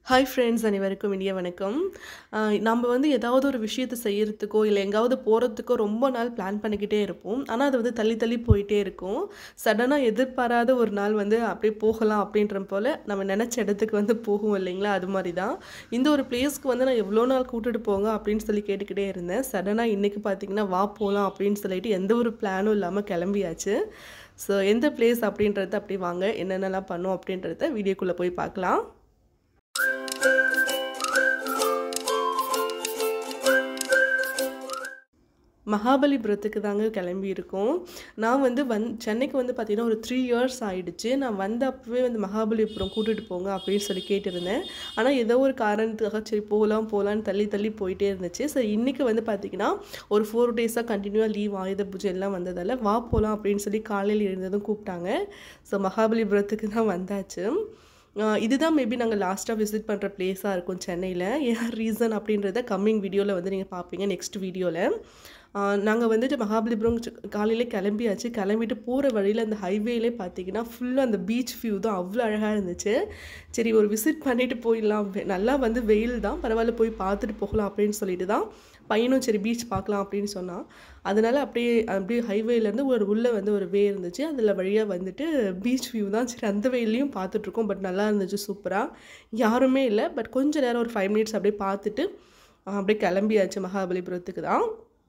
hi friends அனைவருக்கும் இனிய வணக்கம் ஆஹ் நம்ம வந்து ஏதாவது ஒரு விஷயத்தை செய்யறதுக்கோ இல்லை எங்காவது போகிறதுக்கோ ரொம்ப நாள் பிளான் பண்ணிக்கிட்டே இருப்போம் ஆனால் அது வந்து தள்ளி தள்ளி போயிட்டே இருக்கும் சடனாக எதிர்பாராத ஒரு நாள் வந்து அப்படியே போகலாம் அப்படின்ற போல் நம்ம நினச்ச இடத்துக்கு வந்து போகும் இல்லைங்களா அது மாதிரி தான் இந்த ஒரு பிளேஸ்க்கு வந்து நான் எவ்வளோ நாள் கூட்டிட்டு போங்க அப்படின்னு சொல்லி கேட்டுக்கிட்டே இருந்தேன் சடனாக இன்றைக்கி பார்த்தீங்கன்னா வா போகலாம் அப்படின்னு சொல்லிட்டு எந்த ஒரு பிளானும் இல்லாமல் கிளம்பியாச்சு ஸோ எந்த பிளேஸ் அப்படின்றத அப்படி வாங்க என்னென்னலாம் பண்ணோம் அப்படின்றத வீடியோக்குள்ளே போய் பார்க்கலாம் மகாபலிபுரத்துக்கு தாங்க கிளம்பி இருக்கோம் நான் வந்து வந் சென்னைக்கு வந்து பார்த்திங்கன்னா ஒரு த்ரீ இயர்ஸ் ஆயிடுச்சு நான் வந்த அப்பவே வந்து மகாபலிபுரம் கூட்டிகிட்டு போங்க அப்படின்னு சொல்லி கேட்டிருந்தேன் ஆனால் ஏதோ ஒரு காரணத்துக்காக சரி போகலாம் போகலான்னு தள்ளி தள்ளி போயிட்டே இருந்துச்சு சரி இன்றைக்கி வந்து பார்த்திங்கன்னா ஒரு ஃபோர் டேஸாக கண்டினியூவாக லீவ் ஆயுத பூஜை எல்லாம் வந்ததால் வா போகலாம் அப்படின்னு சொல்லி காலையில் எழுந்ததும் கூப்பிட்டாங்க ஸோ மகாபலிபுரத்துக்கு தான் வந்தாச்சு ஆஹ் இதுதான் மேபி நாங்கள் லாஸ்ட்டாக விசிட் பண்ணுற பிளேஸாக இருக்கும் சென்னையில் ஏன் ரீசன் அப்படின்றத கம்மிங் வீடியோவில் வந்து நீங்கள் பார்ப்பீங்க நெக்ஸ்ட் வீடியோவில் நாங்கள் வந்துட்டு மகாபலிபுரம் காலையிலே கிளம்பியாச்சு கிளம்பிட்டு போகிற வழியில் அந்த ஹைவேலே பார்த்தீங்கன்னா ஃபுல்லாக அந்த பீச் வியூ தான் அவ்வளோ அழகாக இருந்துச்சு சரி ஒரு விசிட் பண்ணிவிட்டு போயிடலாம் வெ- நல்லா வந்து வெயில் தான் பரவாயில்ல போய் பார்த்துட்டு போகலாம் அப்படின்னு சொல்லிட்டு தான் பையனும் சரி பீச் பார்க்கலாம் அப்படின்னு சொன்னான் அதனால அப்படியே அப்படியே ஹைவேலேருந்து ஒரு உள்ளே வந்து ஒரு வே இருந்துச்சு அதில் வழியாக வந்துட்டு பீச் வியூ தான் சரி அந்த வெயிலையும் பார்த்துட்ருக்கோம் பட் நல்லா இருந்துச்சு சூப்பராக யாருமே இல்லை பட் கொஞ்ச நேரம் ஒரு ஃபைவ் மினிட்ஸ் அப்படியே பார்த்துட்டு அஹ், அப்படியே கிளம்பியாச்சு மகாபலிபுரத்துக்கு தான்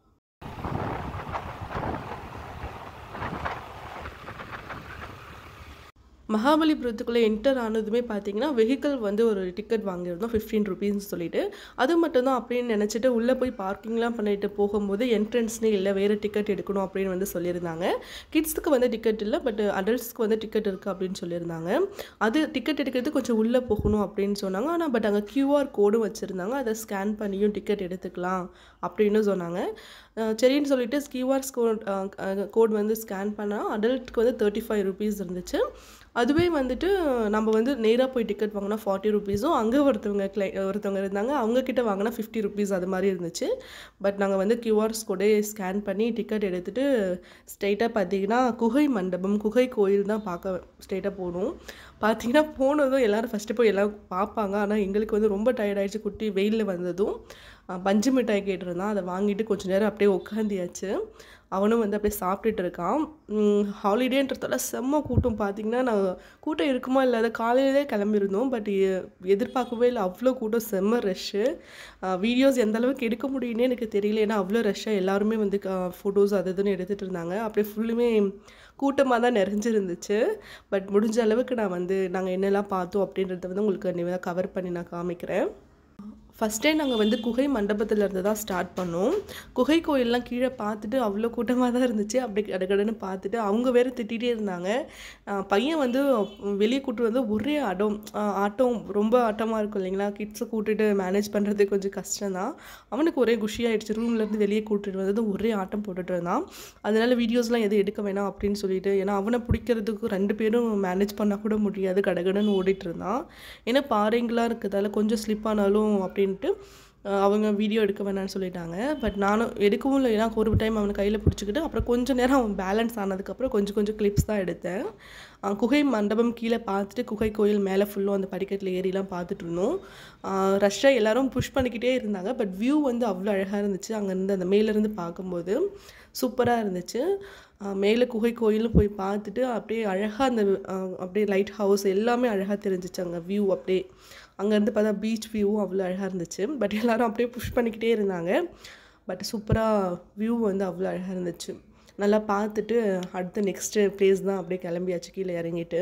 மகாபலிபுரத்துக்குள்ளே என்டர் ஆனதுமே பார்த்தீங்கன்னா வெஹிக்கிள் வந்து ஒரு டிக்கெட் வாங்கியிருந்தோம் ஃபிஃப்டீன் ருபீஸ்னு சொல்லிட்டு அது மட்டும்தான் அப்படின்னு நினச்சிட்டு உள்ளே போய் பார்க்கிங்லாம் பண்ணிட்டு போகும்போது என்ட்ரன்ஸ்னே இல்லை வேறு டிக்கெட் எடுக்கணும் அப்படின்னு வந்து சொல்லியிருந்தாங்க கிட்ஸ்க்கு வந்து டிக்கெட் இல்லை பட் அடல்ட்ஸ்க்கு வந்து டிக்கெட் இருக்குது அப்படின்னு சொல்லியிருந்தாங்க அது டிக்கெட் எடுக்கிறது கொஞ்சம் உள்ளே போகணும் அப்படின்னு சொன்னாங்க ஆனால் பட் அங்கே கியூஆர் கோடும் வச்சுருந்தாங்க அதை ஸ்கேன் பண்ணியும் டிக்கெட் எடுத்துக்கலாம் அப்படின்னு சொன்னாங்க அஹ் சரின்னு சொல்லிட்டு கியூஆர் கோட் கோட் வந்து ஸ்கேன் பண்ணால் அடல்ட்க்கு வந்து தேர்ட்டி ஃபைவ் ருபீஸ் இருந்துச்சு அதுவே வந்துட்டு நம்ம வந்து நேராக போய் டிக்கெட் வாங்கினா ஃபார்ட்டி ருபீஸும் அங்கே ஒருத்தவங்க கிளை ஒருத்தவங்க இருந்தாங்க அவங்க கிட்ட வாங்கினா ஃபிஃப்டி ருபீஸ் அது மாதிரி இருந்துச்சு பட் நாங்கள் வந்து கியூஆர்ஸ் கோடே ஸ்கேன் பண்ணி டிக்கெட் எடுத்துகிட்டு ஸ்ட்ரைட்டாக பார்த்தீங்கன்னா குகை மண்டபம் குகை கோயில் தான் பார்க்க ஸ்ட்ரைட்டாக போகணும் பார்த்தீங்கன்னா போனதும் எல்லோரும் ஃபஸ்ட்டு போய் எல்லாம் பார்ப்பாங்க ஆனால் எங்களுக்கு வந்து ரொம்ப டயர்ட் ஆயிடுச்சு குட்டி வெயிலில் வந்ததும் அஹ், பஞ்சு மிட்டாய் கேட்டிருந்தான் அதை வாங்கிட்டு கொஞ்ச நேரம் அப்படியே உட்காந்தியாச்சு அவனும் வந்து அப்படியே சாப்பிட்டுட்டு இருக்கான் ஹாலிடேன்றதால செம்ம கூட்டம் பார்த்தீங்கன்னா நான் கூட்டம் இருக்குமா இல்லாத காலையிலே கிளம்பியிருந்தோம் பட் எதிர்பார்க்கவே இல்லை அவ்வளோ கூட்டம் செம்ம ரஷ்ஷு வீடியோஸ் எந்த அளவுக்கு எடுக்க முடியும்னே எனக்கு தெரியல ஏன்னா அவ்வளோ ரஷ்ஷாக எல்லாருமே வந்து ஃபோட்டோஸ் அது இதுன்னு எடுத்துகிட்டு இருந்தாங்க அப்படியே ஃபுல்லுமே கூட்டமாக தான் நிறைஞ்சிருந்துச்சு பட் முடிஞ்ச அளவுக்கு நான் வந்து நாங்கள் என்னெல்லாம் பார்த்தோம் அப்படின்றத வந்து உங்களுக்கு கவர் பண்ணி நான் காமிக்கிறேன் ஃபஸ்ட்டே நாங்கள் வந்து குகை மண்டபத்தில் இருந்து தான் ஸ்டார்ட் பண்ணோம் குகை கோயிலெலாம் கீழே பார்த்துட்டு அவ்வளோ கூட்டமாக தான் இருந்துச்சு அப்படி கடகடன்னு பார்த்துட்டு அவங்க வேறு திட்டிகிட்டே இருந்தாங்க ஆஹ் பையன் வந்து வெளியே கூட்டு வந்து ஒரே அடம் ஆஹ் ஆட்டம் ரொம்ப ஆட்டமாக இருக்கும் இல்லைங்களா கிட்ஸை கூட்டிட்டு மேனேஜ் பண்ணுறது கொஞ்சம் கஷ்டம்தான் அவனுக்கு ஒரே குஷியாயிடுச்சு ரூம்லேருந்து வெளியே கூட்டிட்டு வந்தது ஒரே ஆட்டம் போட்டுட்டு இருந்தான் அதனால வீடியோஸ்லாம் எதுவும் எடுக்க வேணாம் அப்படின்னு சொல்லிட்டு ஏன்னா அவனை பிடிக்கிறதுக்கு ரெண்டு பேரும் மேனேஜ் பண்ண கூட முடியாது கடகடன்னு ஓடிட்டு இருந்தான் ஏன்னா பாறைங்களாக இருக்கிறதால கொஞ்சம் ஸ்லிப் ஆனாலும் அப்படின்ட்டு அஹ் அவங்க வீடியோ எடுக்க வேணாம்னு சொல்லிட்டாங்க பட் நானும் எடுக்கவும் இல்லை ஏன்னா ஒரு டைம் அவனை கையில் பிடிச்சிக்கிட்டு அப்புறம் கொஞ்சம் நேரம் அவன் பேலன்ஸ் ஆனதுக்கப்புறம் கொஞ்சம் கொஞ்சம் கிளிப்ஸ் தான் எடுத்தேன் அஹ் குகை மண்டபம் கீழே பார்த்துட்டு குகை கோயில் மேலே ஃபுல்லும் அந்த படிக்கட்டில் ஏறிலாம் பார்த்துட்டு இருந்தோம் ரஷ்ஷாக எல்லாரும் புஷ் பண்ணிக்கிட்டே இருந்தாங்க பட் வியூ வந்து அவ்வளோ அழகாக இருந்துச்சு அங்கேருந்து அந்த மேலேருந்து பார்க்கும்போது சூப்பராக இருந்துச்சு அஹ் மேலே குகை கோயிலும் போய் பார்த்துட்டு அப்படியே அழகாக அந்த அஹ் அப்படியே லைட் ஹவுஸ் எல்லாமே அழகாக தெரிஞ்சிச்சு அங்கே வியூ அப்படியே அங்கேருந்து பார்த்தா பீச் வியூவும் அவ்வளோ அழகாக இருந்துச்சு பட் எல்லாரும் அப்படியே புஷ் பண்ணிக்கிட்டே இருந்தாங்க பட் சூப்பராக வியூ வந்து அவ்வளோ அழகாக இருந்துச்சு நல்லா பார்த்துட்டு அடுத்த நெக்ஸ்ட்டு பிளேஸ் தான் அப்படியே கிளம்பியாச்சு கீழே இறங்கிட்டு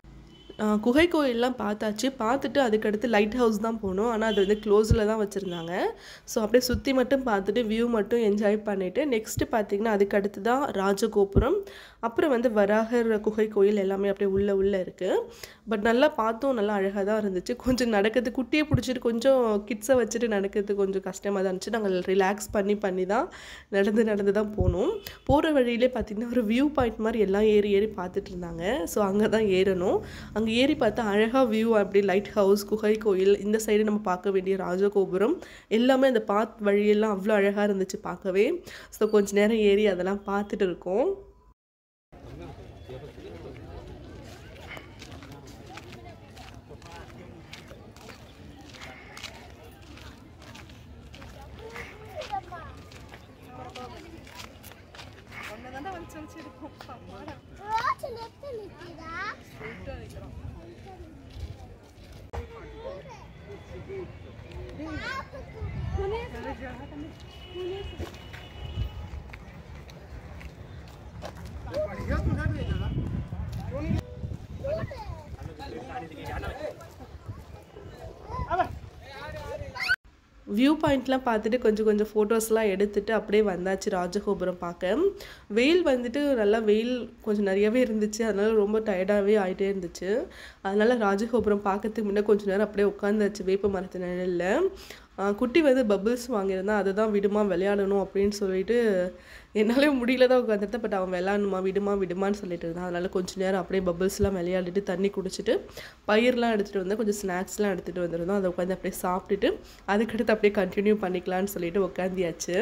ஆஹ் குகை கோயிலெலாம் பார்த்தாச்சு பார்த்துட்டு அதுக்கடுத்து லைட் ஹவுஸ் தான் போனோம் ஆனால் அது வந்து க்ளோஸில் தான் வச்சுருந்தாங்க ஸோ அப்படியே சுற்றி மட்டும் பார்த்துட்டு வியூ மட்டும் என்ஜாய் பண்ணிவிட்டு நெக்ஸ்ட்டு பார்த்தீங்கன்னா அதுக்கு அடுத்து தான் ராஜகோபுரம் அப்புறம் வந்து வராகர் குகை கோயில் எல்லாமே அப்படியே உள்ளே உள்ளே இருக்குது பட் நல்லா பார்த்தோம் நல்லா அழகாக தான் இருந்துச்சு கொஞ்சம் நடக்கிறது குட்டியை பிடிச்சிட்டு கொஞ்சம் கிட்ஸை வச்சுட்டு நடக்கிறது கொஞ்சம் கஷ்டமாக தான் இருந்துச்சு நாங்கள் ரிலாக்ஸ் பண்ணி பண்ணி தான் நடந்து நடந்து தான் போனோம் போகிற வழியிலே பார்த்திங்கன்னா ஒரு வியூ பாயிண்ட் மாதிரி எல்லாம் ஏறி ஏறி பார்த்துட்டு இருந்தாங்க ஸோ அங்கே தான் ஏறணும் அங்கே ஏறி பார்த்தா அழகாக வியூ அப்படி லைட் ஹவுஸ் குகை கோயில் இந்த சைடு நம்ம பார்க்க வேண்டிய ராஜகோபுரம் எல்லாமே அந்த பாத் வழியெல்லாம் அவ்வளோ அழகாக இருந்துச்சு பார்க்கவே ஸோ கொஞ்ச நேரம் ஏறி அதெல்லாம் பார்த்துட்டு இருக்கோம் ரோட் லெஃப்ட் நிக்குதா வியூ பாயிண்ட்லாம் பார்த்துட்டு கொஞ்சம் கொஞ்சம் ஃபோட்டோஸ்லாம் எடுத்துட்டு அப்படியே வந்தாச்சு ராஜகோபுரம் பார்க்க வெயில் வந்துட்டு நல்லா வெயில் கொஞ்சம் நிறையவே இருந்துச்சு அதனால ரொம்ப டயர்டாகவே ஆகிட்டே இருந்துச்சு அதனால ராஜகோபுரம் பார்க்கறதுக்கு முன்னே கொஞ்சம் நேரம் அப்படியே உட்காந்தாச்சு வேப்ப மரத்து நிழல்ல ஆஹ் குட்டி வந்து பபிள்ஸ் வாங்கியிருந்தான் அதை தான் விடுமா விளையாடணும் அப்படின்னு சொல்லிட்டு என்னாலே முடியல தான் உட்காந்துருந்தேன் பட் அவன் விளையாடணுமா விடுமா விடுமான்னு சொல்லிட்டு இருந்தான் அதனால கொஞ்சம் நேரம் அப்படியே பபிள்ஸ்லாம் விளையாடிட்டு தண்ணி குடிச்சிட்டு பயிர்லாம் எடுத்துகிட்டு வந்தேன் கொஞ்சம் ஸ்நாக்ஸ்லாம் எடுத்துகிட்டு வந்திருந்தோம் அதை உட்காந்து அப்படியே சாப்பிட்டுட்டு அதுக்கடுத்து அப்படியே கண்டினியூ பண்ணிக்கலாம்னு சொல்லிட்டு உட்காந்தியாச்சு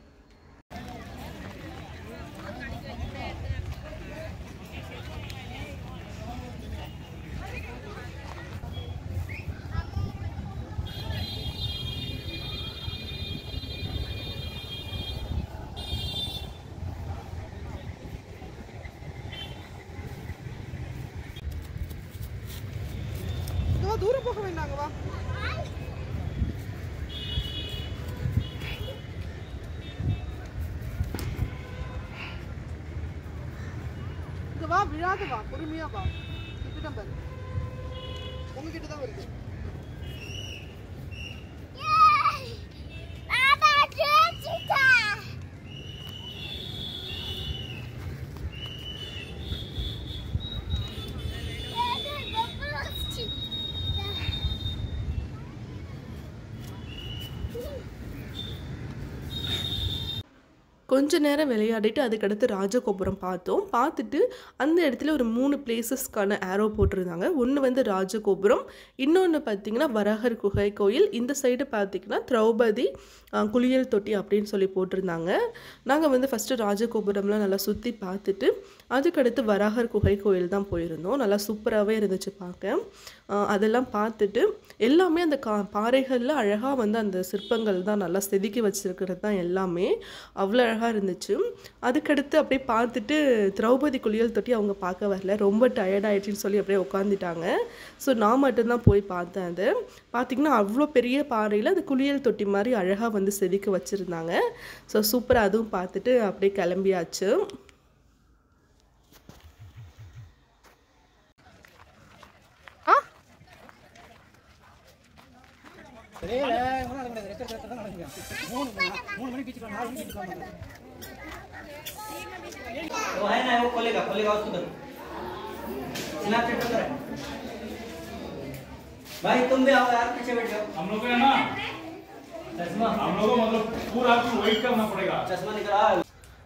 வா தூரம் போக வேண்டாங்க வா இங்க வா விழாத வா பொறுமையா வா விட்டுட்டேன் பாரு உங்ககிட்ட தான் வருது ஏய் பாபா ஜெயிச்சிட்டா கொஞ்ச நேரம் விளையாடிட்டு அதுக்கடுத்து ராஜகோபுரம் பார்த்தோம் பார்த்துட்டு அந்த இடத்துல ஒரு மூணு பிளேசஸ்க்கான ஆரோ போட்டிருந்தாங்க ஒன்று வந்து ராஜகோபுரம் இன்னொன்று பார்த்தீங்கன்னா வரஹர் குகை கோயில் இந்த சைடு பார்த்தீங்கன்னா திரௌபதி அஹ், குளியல் தொட்டி அப்படின்னு சொல்லி போட்டிருந்தாங்க நாங்கள் வந்து ஃபஸ்ட்டு ராஜகோபுரம்லாம் நல்லா சுற்றி பார்த்துட்டு அதுக்கடுத்து வராகர் குகை கோயில் தான் போயிருந்தோம் நல்லா சூப்பராகவே இருந்துச்சு பார்க்க அஹ், அதெல்லாம் பார்த்துட்டு எல்லாமே அந்த கா பாறைகளில் அழகாக வந்து அந்த சிற்பங்கள் தான் நல்லா செதுக்கி வச்சிருக்கிறது தான் எல்லாமே அவ்வளோ அழகாக இருந்துச்சு அதுக்கடுத்து அப்படியே பார்த்துட்டு திரௌபதி குளியல் தொட்டி அவங்க பார்க்க வரல ரொம்ப tired ஆயிடுச்சுன்னு சொல்லி அப்படியே உட்காந்துட்டாங்க ஸோ நான் மட்டும்தான் போய் பார்த்தேன் அது பார்த்திங்கன்னா அவ்வளோ பெரிய பாறையில் அது குளியல் தொட்டி மாதிரி அழகாக வந்து செதுக்கி வச்சுருந்தாங்க ஸோ சூப்பராக அதுவும் பார்த்துட்டு அப்படியே கிளம்பியாச்சு वो है ना वो खोलेगा खोलेगा उसको दो स्नैपचैट पर है भाई तुम भी आओ यार पीछे बैठ जाओ हम लोग को है ना चश्मा हम लोग को मतलब पूरा आपको वेट करना पड़ेगा चश्मा निकल आ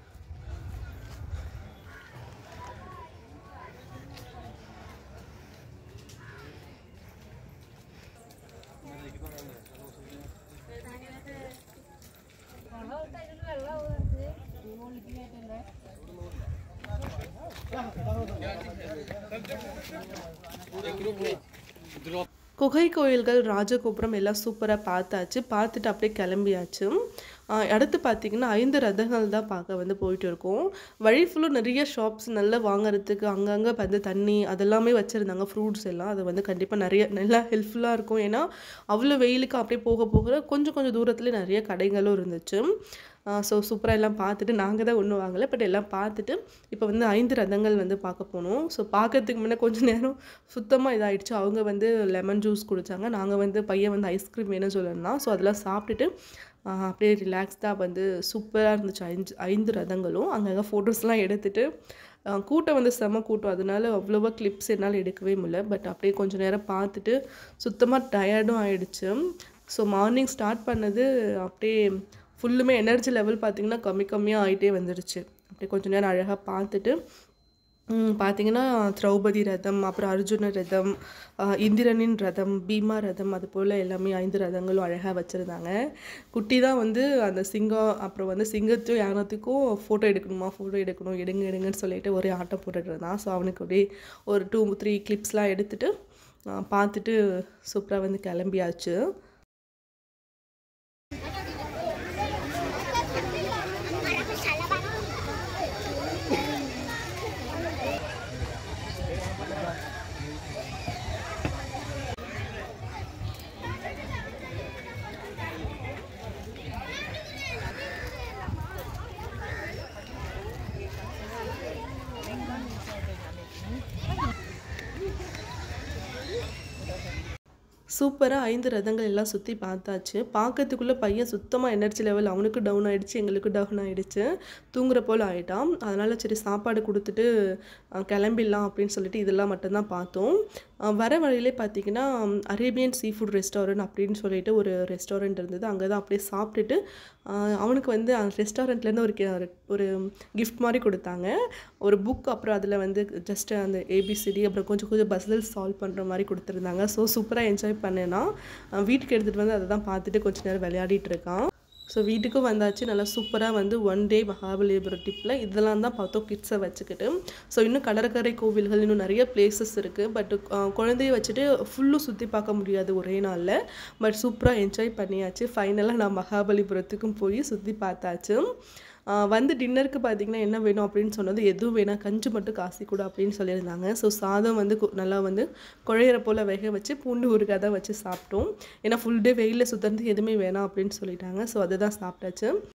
குகை கோயில்கள் ராஜகோபுரம் எல்லாம் சூப்பராக பார்த்தாச்சு பார்த்துட்டு அப்படியே கிளம்பியாச்சு ஆஹ் அடுத்து பார்த்தீங்கன்னா ஐந்து ரதங்கள் தான் பார்க்க வந்து போயிட்டு இருக்கோம் வழி ஃபுல்லும் நிறைய ஷாப்ஸ் நல்லா வாங்குறதுக்கு அங்கங்கே வந்து தண்ணி அதெல்லாமே வச்சுருந்தாங்க ஃப்ரூட்ஸ் எல்லாம் அது வந்து கண்டிப்பாக நிறைய நல்லா ஹெல்ப்ஃபுல்லாக இருக்கும் ஏன்னா அவ்வளோ வெயிலுக்கு அப்படியே போக போக கொஞ்சம் கொஞ்சம் தூரத்துலேயே நிறைய கடைகளும் இருந்துச்சு ஸோ சூப்பராக எல்லாம் பார்த்துட்டு நாங்கள் தான் ஒன்றும் வாங்கலை பட் எல்லாம் பார்த்துட்டு இப்போ வந்து ஐந்து ரதங்கள் வந்து பார்க்க போனோம் ஸோ பார்க்கறதுக்கு முன்னே கொஞ்சம் நேரம் சுத்தமாக இதாகிடுச்சு அவங்க வந்து லெமன் ஜூஸ் குடித்தாங்க நாங்கள் வந்து பையன் வந்து ஐஸ்கிரீம் வேணும்னு சொல்லியிருந்தான் ஸோ அதெல்லாம் சாப்பிட்டுட்டு ஆஹ், அப்படியே ரிலாக்ஸ்டாக வந்து சூப்பராக இருந்துச்சு ஐந்து ஐந்து ரதங்களும் அங்கங்கே ஃபோட்டோஸ்லாம் எடுத்துட்டு ஆஹ், கூட்டம் வந்து செம கூட்டம் அதனால அவ்வளோவா கிளிப்ஸ் என்னால் எடுக்கவே முடியல பட் அப்படியே கொஞ்சம் நேரம் பார்த்துட்டு சுத்தமாக டயர்டும் ஆயிடுச்சு ஸோ மார்னிங் ஸ்டார்ட் பண்ணது அப்படியே ஃபுல்லுமே எனர்ஜி லெவல் பார்த்திங்கன்னா கம்மி கம்மியாக ஆகிட்டே வந்துடுச்சு அப்படியே கொஞ்ச நேரம் அழகாக பார்த்துட்டு ம், பார்த்தீங்கன்னா திரௌபதி ரதம் அப்புறம் அர்ஜுன ரதம் ஆஹ், இந்திரனின் ரதம் பீமா ரதம் அது போல் எல்லாமே ஐந்து ரதங்களும் அழகாக வச்சுருந்தாங்க குட்டி தான் வந்து அந்த சிங்கம் அப்புறம் வந்து சிங்கத்தையும் யானத்துக்கும் ஃபோட்டோ எடுக்கணுமா ஃபோட்டோ எடுக்கணும் எடுங்க எடுங்கன்னு சொல்லிட்டு ஒரே ஆட்டம் போட்டுட்டு இருந்தான் ஸோ அவனுக்கு அப்படியே ஒரு டூ த்ரீ கிளிப்ஸ்லாம் எடுத்துட்டு ஆஹ், பார்த்துட்டு சூப்பராக வந்து கிளம்பியாச்சு சூப்பராக ஐந்து ரதங்கள் எல்லாம் சுற்றி பார்த்தாச்சு பார்க்கறதுக்குள்ளே பையன் சுத்தமாக எனர்ஜி லெவல் அவனுக்கு டவுன் ஆயிடுச்சு எங்களுக்கு டவுன் ஆயிடுச்சு தூங்குற போல் ஆயிட்டான் அதனால் சரி சாப்பாடு கொடுத்துட்டு அஹ், கிளம்பிடலாம் அப்படின்னு சொல்லிட்டு இதெல்லாம் மட்டும்தான் பார்த்தோம் அஹ், வர வழியிலே பார்த்தீங்கன்னா அரேபியன் சீ ஃபுட் ரெஸ்டாரண்ட் அப்படின்னு சொல்லிட்டு ஒரு ரெஸ்டாரண்ட் இருந்தது அங்கே தான் அப்படியே சாப்பிட்டுட்டு அஹ், அவனுக்கு வந்து அந்த ரெஸ்டாரண்ட்லேருந்து ஒரு கி- ஒரு கிஃப்ட் மாதிரி கொடுத்தாங்க ஒரு புக் அப்புறம் அதில் வந்து ஜஸ்ட் அந்த ஏபிசிடி அப்புறம் கொஞ்சம் கொஞ்சம் பஸ்ஸில் சால்வ் பண்ணுற மாதிரி கொடுத்துருந்தாங்க ஸோ சூப்பராக என்ஜாய் பண்ணேன்னா அஹ், வீட்டுக்கு எடுத்துகிட்டு வந்து அதை தான் பார்த்துட்டு கொஞ்ச நேரம் விளையாடிட்டு இருக்கான் ஸோ வீட்டுக்கும் வந்தாச்சு நல்லா சூப்பராக வந்து ஒன் டே மகாபலிபுரம் டிப்பில் இதெல்லாம் தான் பார்த்தோம் கிட்ஸை வச்சுக்கிட்டு ஸோ இன்னும் கடற்கரை கோவில்கள் இன்னும் நிறைய பிளேசஸ் இருக்குது பட் குழந்தைய வச்சுட்டு ஃபுல்லும் சுற்றி பார்க்க முடியாது ஒரே நாளில் பட் சூப்பராக என்ஜாய் பண்ணியாச்சு ஃபைனலாக நான் மகாபலிபுரத்துக்கும் போய் சுற்றி பார்த்தாச்சு ஆஹ் வந்து டின்னருக்கு பார்த்தீங்கன்னா என்ன வேணும் அப்படின்னு சொன்னது எதுவும் வேணாம் கஞ்சி மட்டும் காசி கூட அப்படின்னு சொல்லியிருந்தாங்க ஸோ சாதம் வந்து கு- நல்லா வந்து குழையிற போல் வேக வச்சு பூண்டு ஊறுகாய் தான் வச்சு சாப்பிட்டோம் ஏன்னா ஃபுல் டே வெயிலில் சுற்றுறது எதுவுமே வேணாம் அப்படின்னு சொல்லிட்டாங்க ஸோ அதை தான் சாப்பிட்டாச்சு